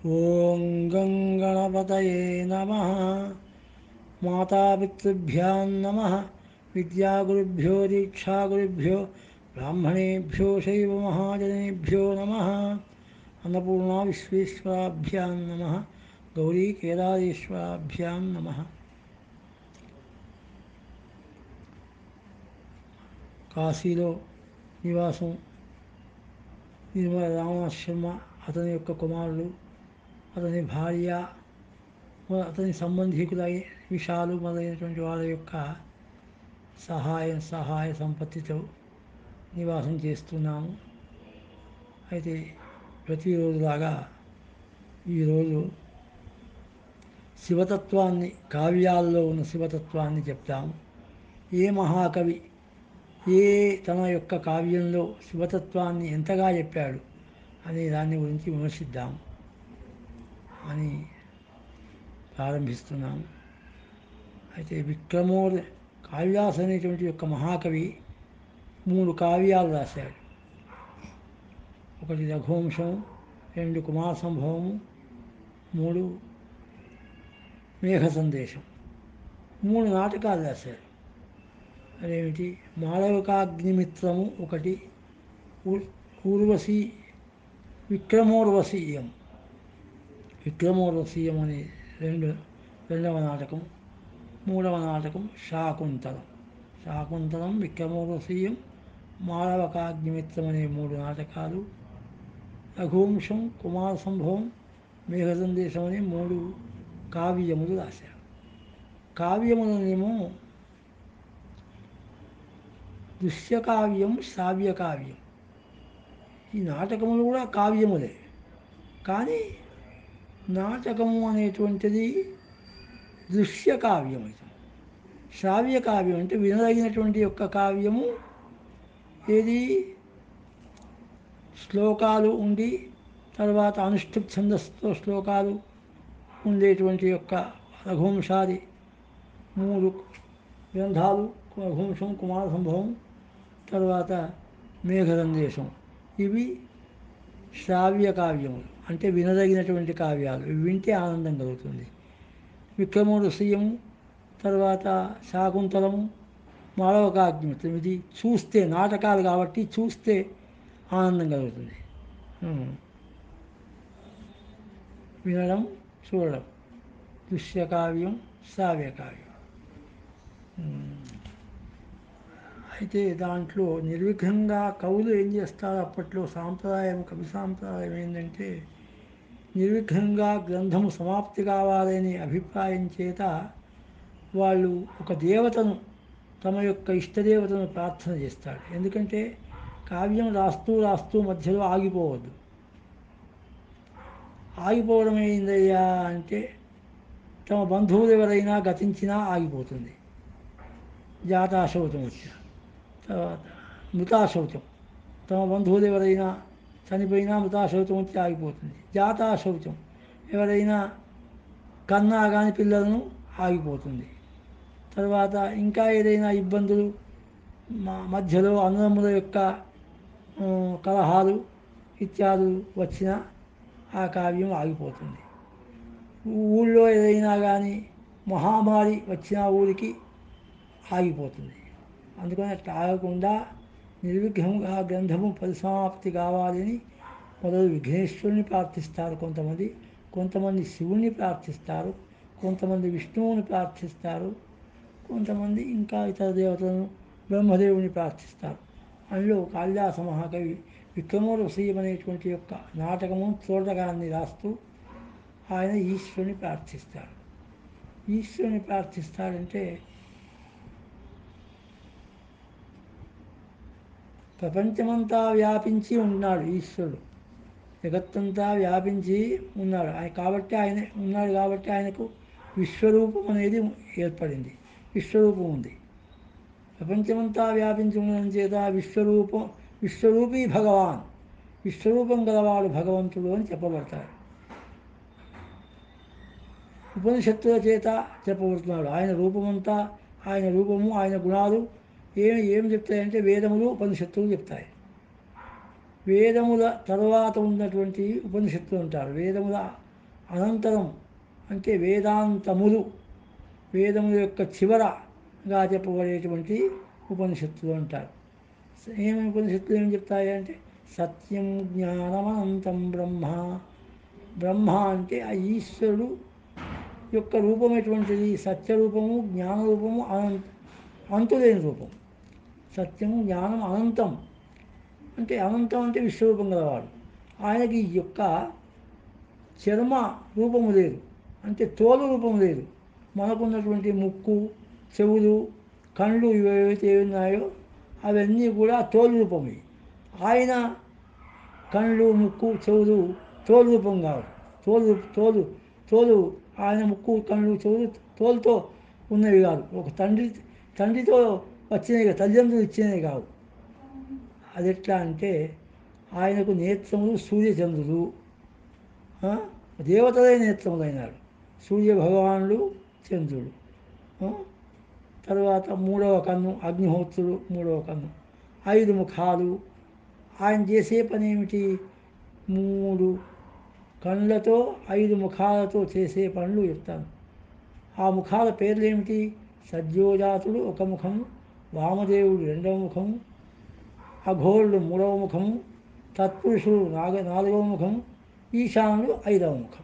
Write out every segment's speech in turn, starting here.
ఓం గం గణపతయే నమ మాతాపితృభ్యాం నమ విద్యాగురుభ్యో దీక్షాగురుభ్యో బ్రాహ్మణేభ్యో శైవ మహాజనేభ్యో నమ అన్నపూర్ణా విశ్వేశ్వరాభ్యాం నమ గౌరీ కేదారేశ్వరాభ్యాం నమ కాశీలో నివాసం నిర్మల రామనాథ శర్మ అతని యొక్క కుమారుడు అతని భార్య మ- అతని సంబంధికుల విషయాలు మొదలైనటువంటి వాళ్ళ యొక్క సహాయం సహాయ సంపత్తితో నివాసం చేస్తున్నాము అయితే ప్రతిరోజులాగా ఈరోజు శివతత్వాన్ని కావ్యాల్లో ఉన్న శివతత్వాన్ని చెప్తాము ఏ మహాకవి ఏ తన యొక్క కావ్యంలో శివతత్వాన్ని ఎంతగా చెప్పాడు అనే దాని గురించి విమర్శిద్దాం అని ప్రారంభిస్తున్నాం అయితే విక్రమోర్ కాళిదాస్ అనేటువంటి యొక్క మహాకవి మూడు కావ్యాలు రాశాడు ఒకటి రఘువంశం రెండు కుమార సంభవము మూడు మేఘ సందేశం మూడు నాటకాలు రాశారు అదేమిటి మాళవికాగ్నిమిత్రము ఒకటి ఊర్- ఊర్వశి విక్రమోర్వశీయం విక్రమోర్వశీయం అనే రెండు రెండవ నాటకం మూడవ నాటకం శాకుంతలం శాకుంతలం విక్రమోర్వశీయం మాళవకాగ్నిమిత్రం అనే మూడు నాటకాలు రఘువంశం కుమార సంభవం మేఘ సందేశం అనే మూడు కావ్యములు రాశారు కావ్యములనేమో దృశ్యకావ్యం శ్రావ్యకావ్యం ఈ నాటకములు కూడా కావ్యములే కానీ నాటకము అనేటువంటిది దృశ్య కావ్యం అవుతుంది శ్రావ్య కావ్యం అంటే వినదగినటువంటి యొక్క కావ్యము ఏది శ్లోకాలు ఉండి తర్వాత అనుష్ఠుప్ ఛందస్సుతో శ్లోకాలు ఉండేటువంటి యొక్క రఘువంశాది మూడు గ్రంథాలు రఘువంశం కుమార సంభవం తర్వాత మేఘ సందేశం ఇవి శ్రావ్య కావ్యములు అంటే వినదగినటువంటి కావ్యాలు ఇవి వింటే ఆనందం కలుగుతుంది విక్రమోదశీయము తర్వాత శాకుంతలము మాళవకాగ్నిమిత్రం ఇది చూస్తే నాటకాలు కాబట్టి చూస్తే ఆనందం కలుగుతుంది ఉం. వినడం చూడడం దృశ్యకావ్యం శ్రావ్యకావ్యం ఉం. అయితే దాంట్లో నిర్విఘ్నంగా కవులు ఏం చేస్తారు అప్పట్లో సాంప్రదాయం కవి సాంప్రదాయం ఏంటంటే నిర్విఘ్నంగా గ్రంథము సమాప్తి కావాలనే అభిప్రాయం చేత వాళ్ళు ఒక దేవతను తమ యొక్క ఇష్టదేవతను ప్రార్థన చేస్తాడు ఎందుకంటే కావ్యం రాస్తూ రాస్తూ మధ్యలో ఆగిపోవద్దు ఆగిపోవడం ఏందయ్యా అంటే తమ బంధువులు ఎవరైనా గతించినా ఆగిపోతుంది జాతాశౌతం వచ్చిన తర్వాత మృతాశౌతం తమ బంధువులు ఎవరైనా చనిపోయినా మృతాశౌతం వచ్చి ఆగిపోతుంది జాతాశౌతం ఎవరైనా కన్నా కాని పిల్లలను ఆగిపోతుంది తర్వాత ఇంకా ఏదైనా ఇబ్బందులు మా మధ్యలో అన్నదమ్ముల యొక్క ఆ, కలహాలు ఇత్యాదులు వచ్చినా ఆ కావ్యం ఆగిపోతుంది ఊళ్ళో ఏదైనా కానీ మహామారి వచ్చిన ఊరికి ఆగిపోతుంది అందుకని అట్లా ఆగకుండా నిర్విఘ్నంగా గ్రంథము పరిసమాప్తి కావాలని మొదలు విఘ్నేశ్వరుని ప్రార్థిస్తారు కొంతమంది కొంతమంది శివుణ్ణి ప్రార్థిస్తారు కొంతమంది విష్ణువుని ప్రార్థిస్తారు కొంతమంది ఇంకా ఇతర దేవతలను బ్రహ్మదేవుని ప్రార్థిస్తారు అందులో కాళిదాస మహాకవి విక్రమోరసీయం అనేటువంటి యొక్క నాటకము చూడగాన్ని రాస్తూ ఆయన ఈశ్వరుని ప్రార్థిస్తాడు ఈశ్వరుని ప్రార్థిస్తాడంటే ప్రపంచమంతా వ్యాపించి ఉన్నాడు ఈశ్వరుడు జగత్తంతా వ్యాపించి ఉన్నాడు ఆయన కాబట్టి ఆయన ఉన్నాడు కాబట్టి ఆయనకు విశ్వరూపం అనేది ఏర్పడింది విశ్వరూపం ఉంది ప్రపంచమంతా వ్యాపించి ఉండడం చేత విశ్వరూపం విశ్వరూపీ భగవాన్ విశ్వరూపం గలవాడు భగవంతుడు అని చెప్పబడతాడు ఉపనిషత్తుల చేత చెప్పబడుతున్నాడు ఆయన రూపమంతా ఆయన రూపము ఆయన గుణాలు ఏమి ఏమి చెప్తాయంటే వేదములు ఉపనిషత్తులు చెప్తాయి వేదముల తర్వాత ఉన్నటువంటి ఉపనిషత్తులు అంటారు వేదముల అనంతరం అంటే వేదాంతములు వేదముల యొక్క చివరగా చెప్పబడేటువంటి ఉపనిషత్తులు అంటారు ఏమి ఉపనిషత్తులు ఏం చెప్తాయి అంటే సత్యం జ్ఞానం అనంతం బ్రహ్మ బ్రహ్మ అంటే ఆ ఈశ్వరుడు యొక్క రూపం ఎటువంటిది సత్యరూపము జ్ఞానరూపము అనంత అంతులేని రూపం సత్యము జ్ఞానం అనంతం అంటే అనంతం అంటే విశ్వరూపం గలవాడు ఆయనకి ఈ యొక్క చర్మ రూపము లేదు అంటే తోలు రూపం లేదు మనకున్నటువంటి ముక్కు చెవులు కళ్ళు ఇవేవైతే ఉన్నాయో అవన్నీ కూడా తోలు రూపమే ఆయన కళ్ళు ముక్కు చెవులు తోలు రూపం కావు తోలు తోలు తోలు ఆయన ముక్కు కళ్ళు చెవులు తోలుతో ఉన్నవి కాదు ఒక తండ్రి తండ్రితో వచ్చినవి కాదు, తల్లిదండ్రులు ఇచ్చినవి కావు అది ఎట్లా అంటే ఆయనకు నేత్రములు సూర్యచంద్రులు ఆ? దేవతలే నేత్రములైనాడు సూర్య భగవానుడు చంద్రుడు ఆ? తర్వాత మూడవ కన్ను అగ్నిహోత్రుడు మూడవ కన్ను ఐదు ముఖాలు ఆయన చేసే పని ఏమిటి మూడు కళ్ళతో ఐదు ముఖాలతో చేసే పనులు చెప్తాను ఆ ముఖాల పేర్లు ఏమిటి సద్యోజాతుడు ఒక ముఖము వామదేవుడు రెండవ ముఖము అఘోరుడు మూడవ ముఖము తత్పురుషుడు నాగ నాలుగవ ముఖము ఈశానుడు ఐదవ ముఖం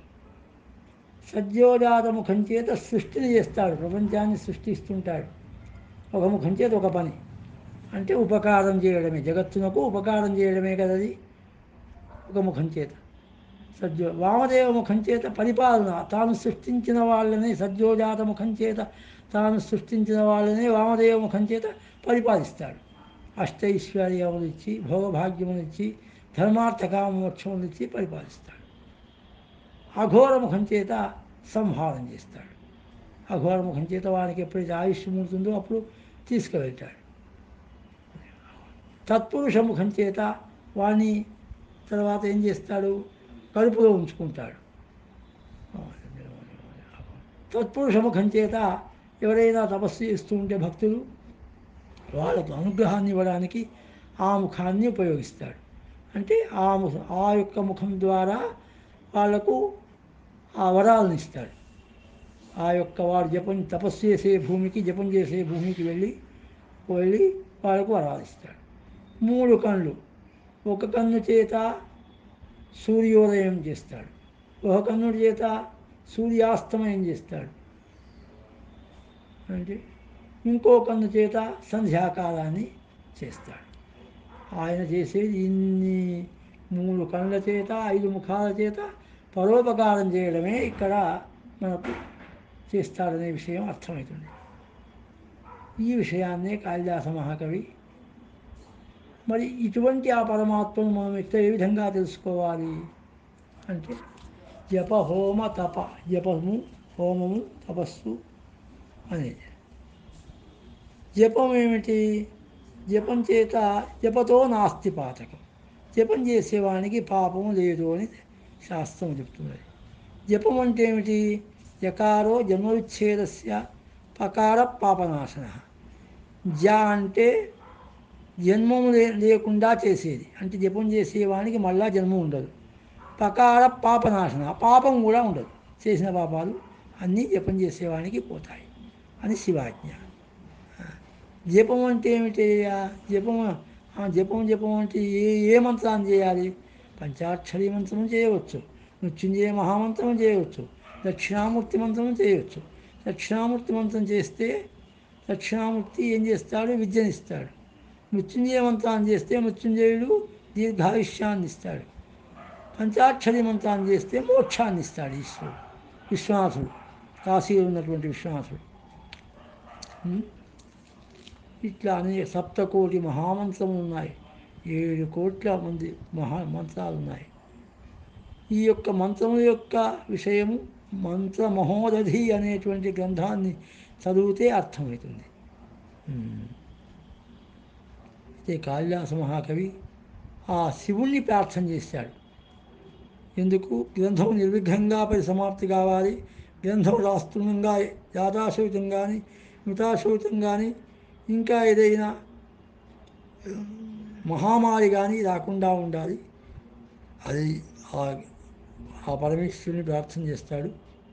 సద్యోజాత ముఖం చేత సృష్టిని చేస్తాడు ప్రపంచాన్ని సృష్టిస్తుంటాడు ఒక ముఖం చేత ఒక పని అంటే ఉపకారం చేయడమే జగత్తునకు ఉపకారం చేయడమే కదది ఒక ముఖం చేత సజ్జో వామదేవ ముఖం చేత పరిపాలన తాను సృష్టించిన వాళ్ళని సజ్జోజాత ముఖం చేత తాను సృష్టించిన వాళ్ళని వామదేవ ముఖం చేత పరిపాలిస్తాడు అష్టైశ్వర్యములిచ్చి భోగభాగ్యములిచ్చి ధర్మార్థకామోక్షములిచ్చి పరిపాలిస్తాడు అఘోర ముఖం చేత సంహారం చేస్తాడు అఘోర ముఖం చేత వానికి ఎప్పుడైతే ఆయుష్ ముడుతుందో అప్పుడు తీసుకువెళ్తాడు తత్పురుష ముఖం చేత వాణ్ణి తర్వాత ఏం చేస్తాడు కడుపులో ఉంచుకుంటాడు తత్పురుష ముఖం చేత ఎవరైనా తపస్సు చేస్తూ ఉంటే భక్తులు వాళ్ళకు అనుగ్రహాన్ని ఇవ్వడానికి ఆ ముఖాన్ని ఉపయోగిస్తాడు అంటే ఆ ముఖ ఆ యొక్క ముఖం ద్వారా వాళ్లకు ఆ వరాలను ఇస్తాడు ఆ యొక్క వాడు జపం తపస్సు చేసే భూమికి జపం చేసే భూమికి వెళ్ళి వెళ్ళి వాళ్ళకు వరాలు ఇస్తాడు మూడు కళ్ళు ఒక కన్ను చేత సూర్యోదయం చేస్తాడు ఒక కన్నుడి చేత సూర్యాస్తమయం చేస్తాడు అంటే ఇంకో కన్ను చేత సంధ్యాకాలాన్ని చేస్తాడు ఆయన చేసేది ఇన్ని మూడు కళ్ళ చేత ఐదు ముఖాల చేత పరోపకారం చేయడమే ఇక్కడ మనకు చేస్తాడనే విషయం అర్థమవుతుంది ఈ విషయాన్నే కాళిదాస మహాకవి మరి ఇటువంటి ఆ పరమాత్మను మనం ఎట్లా ఏ విధంగా తెలుసుకోవాలి అంటే జప హోమ తప జపము హోమము తపస్సు అనేది జపం ఏమిటి జపం చేత జపతో నాస్తి పాతకం జపం చేసేవానికి పాపం లేదు అని శాస్త్రం చెప్తున్నది జపం అంటే ఏమిటి యకారో జన్మవిచ్ఛేదస్య పకార పాపనాశన జ అంటే జన్మము లే లేకుండా చేసేది అంటే జపం చేసేవానికి మళ్ళా జన్మ ఉండదు పకార పాపనాశన పాపం కూడా ఉండదు చేసిన పాపాలు అన్నీ జపం చేసేవానికి పోతాయి అని శివాజ్ఞ జపం అంటే ఏమిటి ఆ జపం ఆ జపం జపం అంటే ఏ ఏ మంత్రాన్ని చేయాలి పంచాక్షరి మంత్రం చేయవచ్చు మృత్యుంజయ మహామంత్రం చేయవచ్చు దక్షిణామూర్తి మంత్రం చేయవచ్చు దక్షిణామూర్తి మంత్రం చేస్తే దక్షిణామూర్తి ఏం చేస్తాడు విద్యనిస్తాడు మృత్యుంజయ మంత్రాన్ని చేస్తే మృత్యుంజయుడు దీర్ఘాయుష్యాన్ని ఇస్తాడు పంచాక్షరి మంత్రాన్ని చేస్తే మోక్షాన్ని ఇస్తాడు ఈశ్వరుడు విశ్వనాథుడు కాశీలో ఉన్నటువంటి విశ్వనాథుడు ఉం? ఇట్లా అనేక సప్తకోటి మహామంత్రములు ఉన్నాయి ఏడు కోట్ల మంది మహా మంత్రాలు ఉన్నాయి ఈ యొక్క మంత్రముల యొక్క విషయము మంత్ర మహోదధి అనేటువంటి గ్రంథాన్ని చదివితే అర్థమవుతుంది ఉమ్. అయితే కాళిదాస మహాకవి ఆ శివుణ్ణి ప్రార్థన చేశాడు ఎందుకు గ్రంథం నిర్విఘ్నంగా పరిసమాప్తి కావాలి గ్రంథం రాస్తుండగా యాదాశౌతం కానీ మితాశౌతం కానీ ఇంకా ఏదైనా మహామారి కానీ రాకుండా ఉండాలి అది ఆ ఆ పరమేశ్వరుని ప్రార్థన చేస్తాడు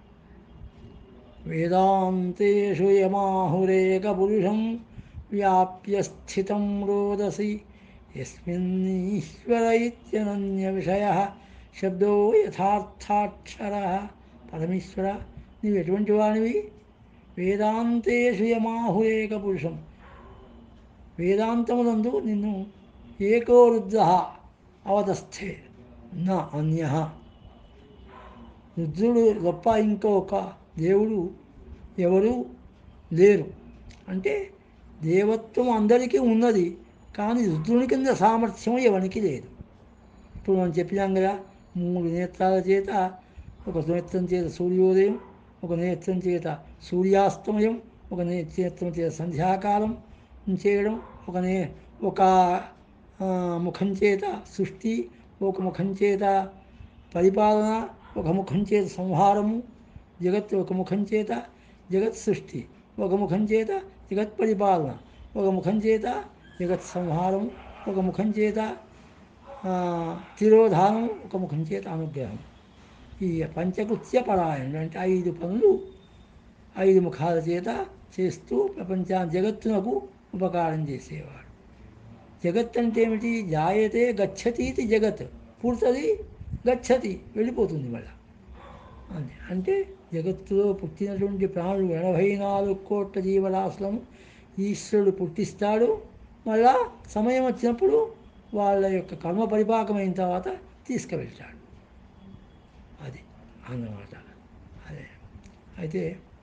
వేదాంతేషు యమాహురేక పురుషం వ్యాప్య స్థితం రోదసి యస్మిన్నీశ్వర ఇత్యనన్య విషయ శబ్దో యథార్థాక్షర పరమేశ్వర నీవు ఎటువంటి వానివి వేదాంతేషు యమాహురేక పురుషం వేదాంతమునందు నిన్ను ఏకో రుద్ర అవతస్థే నా అన్య రుద్రుడు తప్ప ఇంకొక దేవుడు ఎవరు లేరు అంటే దేవత్వం అందరికీ ఉన్నది కానీ రుద్రుని కింద సామర్థ్యం ఎవరికి లేదు ఇప్పుడు మనం చెప్పినాం కదా మూడు నేత్రాల చేత ఒక నేత్రం చేత సూర్యోదయం ఒక నేత్రం చేత సూర్యాస్తమయం ఒక నే- నేత్రం చేత సంధ్యాకాలం చేయడం ఒక నే ఒక ఆ, ముఖం చేత సృష్టి ఒక ముఖం చేత పరిపాలన ఒక ముఖం చేత సంహారము జగత్ ఒక ముఖం చేత జగత్ సృష్టి ఒక ముఖం చేత జగత్ పరిపాలన ఒక ముఖం చేత జగత్ సంహారం ఒక ముఖం చేత ఆ, తిరోధానం ఒక ముఖం చేత అనుగ్రహం ఈ పంచకృత్య పరాయణుడు అంటే ఐదు పనులు ఐదు ముఖాల చేత చేస్తూ ప్రపంచా జగత్తునకు ఉపకారం చేసేవాడు జగత్ అంటే ఏమిటి జాయతే గచ్చతి ఇది జగత్ పుడుతుంది గచ్చతి వెళ్ళిపోతుంది మళ్ళా అంతే అంటే జగత్తులో పుట్టినటువంటి ప్రాణులు ఎనభై నాలుగు కోట్ల జీవరాశులను ఈశ్వరుడు పుట్టిస్తాడు మళ్ళా సమయం వచ్చినప్పుడు వాళ్ళ యొక్క కర్మ పరిపాకమైన తర్వాత తీసుకువెళ్తాడు అది అన్నమాట అదే అయితే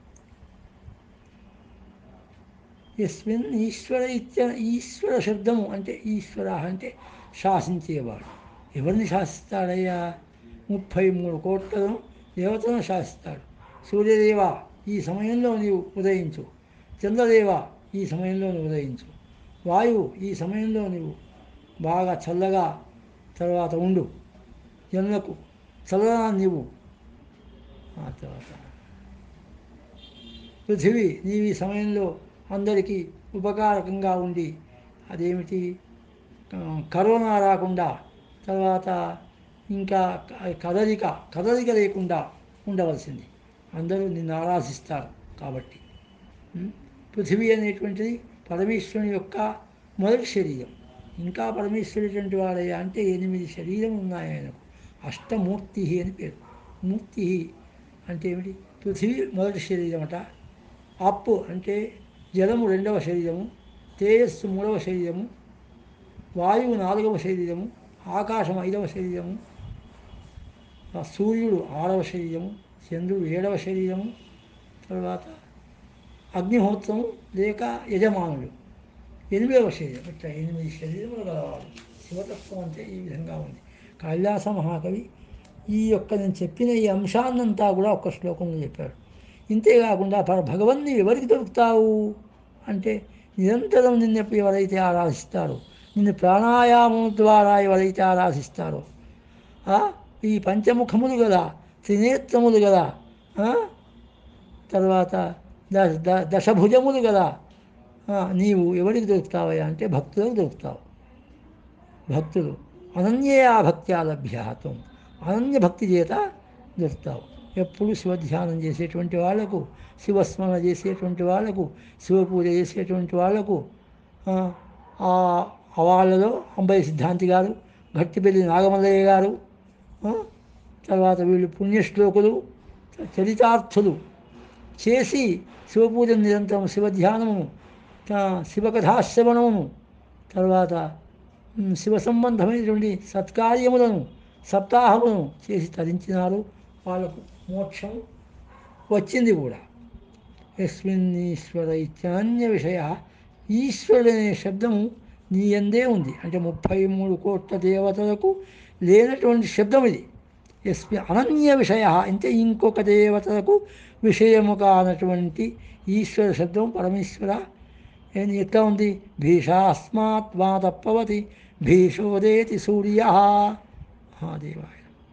ఎస్మిన్ ఈశ్వర ఇత్య ఈశ్వర శబ్దము అంటే ఈశ్వర అంటే శాసించేవాడు ఎవరిని శాసిస్తాడయ్యా ముప్పై మూడు కోట్లను దేవతలను శాసిస్తాడు సూర్యదేవ ఈ సమయంలో నీవు ఉదయించు చంద్రదేవ ఈ సమయంలో నువ్వు ఉదయించు వాయువు ఈ సమయంలో నీవు బాగా చల్లగా తర్వాత ఉండు జనులకు చల్లదనాన్ని నీవు ఆ తర్వాత పృథివీ నీవు ఈ సమయంలో అందరికీ ఉపకారకంగా ఉండి అదేమిటి ఆ, కరోనా రాకుండా తర్వాత ఇంకా క- కదలిక కదలిక లేకుండా ఉండవలసింది అందరూ నిన్ను ఆరాధిస్తారు కాబట్టి ఉం? పృథివీ అనేటువంటిది పరమేశ్వరుని యొక్క మొదటి శరీరం ఇంకా పరమేశ్వరుడు వాడయ్యా అంటే ఎనిమిది శరీరం ఉన్నాయి ఆయనకు అష్టమూర్తి అని పేరు మూర్తి అంటే ఏమిటి పృథివీ మొదటి శరీరం అట అప్పు అంటే జలము రెండవ శరీరము తేజస్సు మూడవ శరీరము వాయువు నాలుగవ శరీరము ఆకాశం ఐదవ శరీరము ఆ సూర్యుడు ఆరవ శరీరము చంద్రుడు ఏడవ శరీరము తర్వాత అగ్నిహోత్రము లేక యజమానుడు ఎనిమిదవ శరీరం ఇట్లా ఎనిమిది శరీరములు గలవాడు శివతత్వం అంటే ఈ విధంగా ఉంది కాళిదాస మహాకవి ఈ యొక్క నేను చెప్పిన ఈ అంశాన్నంతా కూడా ఒక్క శ్లోకంలో చెప్పాడు ఇంతేకాకుండా పర భగవన్ని ఎవరికి దొరుకుతావు అంటే నిరంతరం నిన్ను ఎవరైతే ఆరాధిస్తారో నిన్ను ప్రాణాయామం ద్వారా ఎవరైతే ఆరాధిస్తారో ఆ, ఈ పంచముఖములు గల త్రినేత్రములు గల ఆ, తర్వాత ద ద దశభుజములు గల ఆ, నీవు ఎవరికి దొరుకుతావయ్యా అంటే భక్తులకు దొరుకుతావు భక్తులు అనన్యా భక్త్యా లభ్యాతం అనన్య భక్తి చేత దొరుకుతావు ఎప్పుడు శివధ్యానం చేసేటువంటి వాళ్లకు శివస్మరణ చేసేటువంటి వాళ్లకు శివపూజ చేసేటువంటి వాళ్లకు ఆ, ఆ ఆ వాళ్ళలో అంబయ్య సిద్ధాంతి గారు గట్టిపల్లి నాగమల్లయ్య గారు ఆ, తర్వాత వీళ్ళు పుణ్యశ్లోకులు చరితార్థులు చేసి శివపూజ నిరంతరం శివధ్యానము ఆ, శివకథాశ్రవణమును తర్వాత ఉమ్, శివ సంబంధమైనటువంటి సత్కార్యములను సప్తాహములను చేసి తరించినారు వాళ్ళకు మోక్షం వచ్చింది కూడా యస్మిన్ ఈశ్వర ఇత్యాన్య విషయ ఈశ్వరుడు అనే శబ్దము నీ ఎందే ఉంది అంటే ముప్పై మూడు కోట్ల దేవతలకు లేనటువంటి శబ్దం ఇది ఎస్మి అనన్య విషయ అంటే ఇంకొక దేవతలకు విషయము కానటువంటి ఈశ్వర శబ్దం పరమేశ్వర ఏంది ఎట్లా ఉంది భీషాస్మాత్ వా తప్పవతి భీషోదేతి సూర్య మహాదేవాయ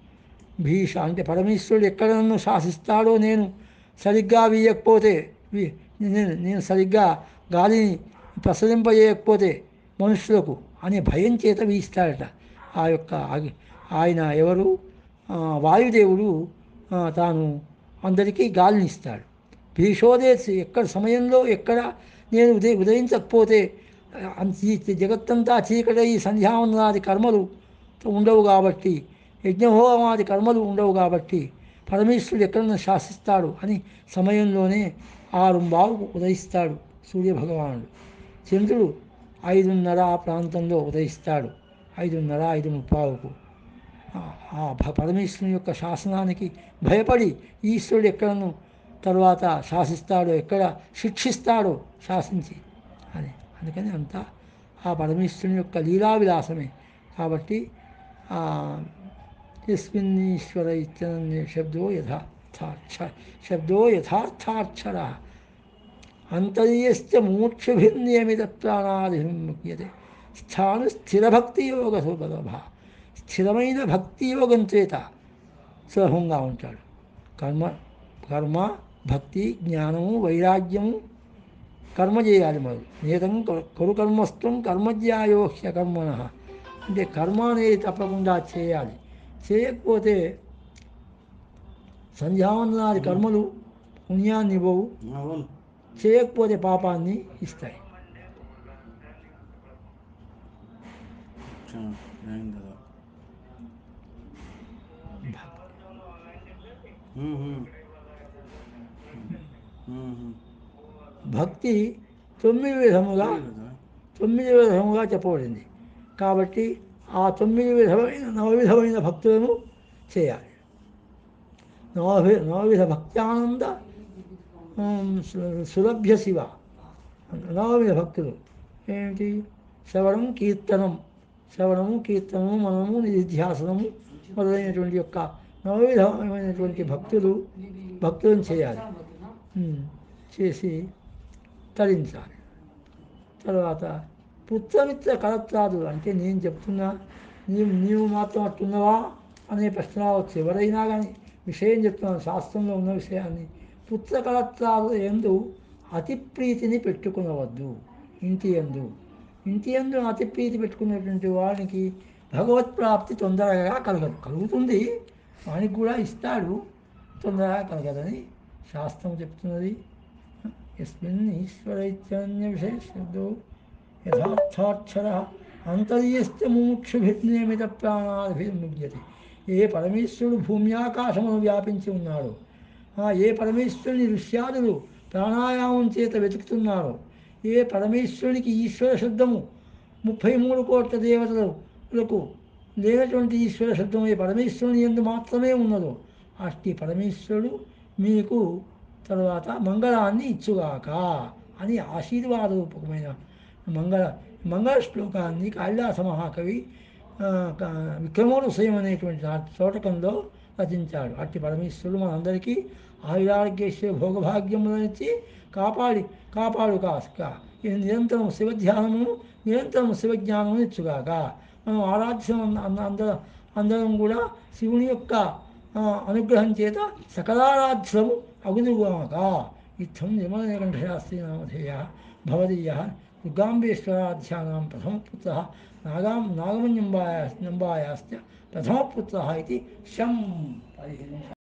భీష అంటే పరమేశ్వరుడు ఎక్కడ నన్ను శాసిస్తాడో నేను సరిగ్గా వీయకపోతే వీ- నేను నేను సరిగ్గా గాలిని ప్రసరింపజేయకపోతే మనుషులకు అనే భయం చేత వీస్తాడట ఆ యొక్క ఆగి- ఆయన ఎవరు ఆ, వాయుదేవుడు ఆ, తాను అందరికీ గాలిని ఇస్తాడు భీషోదేశ్ ఎక్కడ సమయంలో ఎక్కడ నేను ఉదయ ఉదయించకపోతే ఆ, ఈ జగత్తంతా చీకటి ఈ సంధ్యావందనాది కర్మలు ఉండవు కాబట్టి యజ్ఞహోమాది కర్మలు ఉండవు కాబట్టి పరమేశ్వరుడు ఎక్కడన్నా శాసిస్తాడు అని సమయంలోనే ఆరు బావుకు ఉదయిస్తాడు సూర్యభగవానుడు చంద్రుడు ఐదున్నర ఆ ప్రాంతంలో ఉదయిస్తాడు ఐదున్నర ఐదు ముప్పావుకు ఆ- ఆ భ- పరమేశ్వరుని యొక్క శాసనానికి భయపడి ఈశ్వరుడు ఎక్కడను తర్వాత శాసిస్తాడో ఎక్కడ శిక్షిస్తాడో శాసించి అని అందుకని అంతా ఆ పరమేశ్వరుని యొక్క లీలా విలాసమే కాబట్టి ఆ యస్మిన్ ఈశ్వర ఇత్యనన్య శబ్దో యథార్థాక్ష శబ్దో యథార్థాక్షర అంతర్యశ్చ మోక్షభిర్నియమిత ప్రాణాదిముఖ్యతే స్థాను స్థిరభక్తి యోగ సులభ స్థిరమైన భక్తి యోగం చేత సులభంగా ఉంటాడు కర్మ కర్మ భక్తి జ్ఞానము వైరాగ్యము కర్మ చేయాలి మరి నేతం కరు కర్మస్థం కర్మజ్యాయోహ్య కర్మణ అంటే కర్మ అనేది తప్పకుండా చేయాలి చేయకపోతే సంధ్యావందనాది కర్మలు పుణ్యాన్ని ఇవ్వవు అవును చేయకపోతే పాపాన్ని ఇస్తాయి చాలా అయింది కదా ఉమ్, ఉమ్. ఉమ్, ఉమ్. భక్తి తొమ్మిది విధముగా అదే కదా తొమ్మిది విధముగా చెప్పబడింది కాబట్టి ఆ తొమ్మిది విధమైన నవవిధమైన భక్తులను చేయాలి నవవి నవవిధ భక్త్యానంద ఉమ్, సు- సులభ్య శివ నవవిధ భక్తులు ఏమిటి శ్రవణం కీర్తనం శ్రవణము కీర్తనము మనము నిధిధ్యాసనము మొదలైనటువంటి యొక్క నవవిధమైనటువంటి భక్తులు భక్తులను చేయాలి ఉమ్, చేసి తరించాలి తర్వాత పుత్రమిత్ర కలత్రాదు అంటే నేను చెప్తున్నా నీవు నీవు మాత్రం అట్టున్నావా అనే ప్రశ్న రావచ్చు ఎవరైనా కానీ విషయం చెప్తున్నాను శాస్త్రంలో ఉన్న విషయాన్ని పుత్ర కలత్రాలు ఎందు అతి ప్రీతిని పెట్టుకునవద్దు ఇంటి ఎందు ఇంటి ఎందు అతి ప్రీతి పెట్టుకున్నటువంటి వానికి భగవత్ ప్రాప్తి తొందరగా కలగదు కలుగుతుంది వానికి కూడా ఇస్తాడు తొందరగా కలగదని శాస్త్రం చెప్తున్నది యస్మిన్ ఈశ్వర ఇత్యన్య విషయ శబ్దో యథార్థాక్షర అంతర్యశ్చ ముముక్షుభిర్నియమిత ప్రాణాభిర్ముగ్యతి ఏ పరమేశ్వరుడు భూమ్యాకాశమును వ్యాపించి ఉన్నాడో ఆ ఏ పరమేశ్వరుని ఋష్యాదులు ప్రాణాయామం చేత వెతుకుతున్నారో ఏ పరమేశ్వరునికి ఈశ్వర శబ్దము ముప్పై మూడు కోట్ల దేవతలకు లేనటువంటి ఈశ్వర శబ్దం ఏ పరమేశ్వరుని ఎందు మాత్రమే ఉన్నదో అట్టి పరమేశ్వరుడు మీకు తర్వాత మంగళాన్ని ఇచ్చుగాక అని ఆశీర్వాదరూపకమైన మంగళ మంగళ శ్లోకాన్ని కాళిదాస మహాకవి ఆ, క- విక్రమోదయం అనేటువంటి నా- చోటకంలో రచించాడు అట్టి పరమేశ్వరుడు మనందరికీ ఆయురారోగ్యేశ్వర భోగభాగ్యములనిచ్చి కాపాడి కాపాడు కాస్క ఇది నిరంతరం శివధ్యానము నిరంతరం శివజ్ఞానము ఇచ్చుగాక మనం ఆరాధ్యం అందరం అందరం కూడా శివుని యొక్క ఆ, అనుగ్రహం చేత సకలారాధ్యము అగుదుగాక ఇత్థం నిర్మలకంఠశాస్త్రీ నామధేయ భవదీయ దుర్గాంబేశ్వరాధ్యానాం ప్రథమపుత్ర నాగాం నాగమన్యంబాయ నంబాయాశ్చ ప్రథమపుత్ర ఇది శం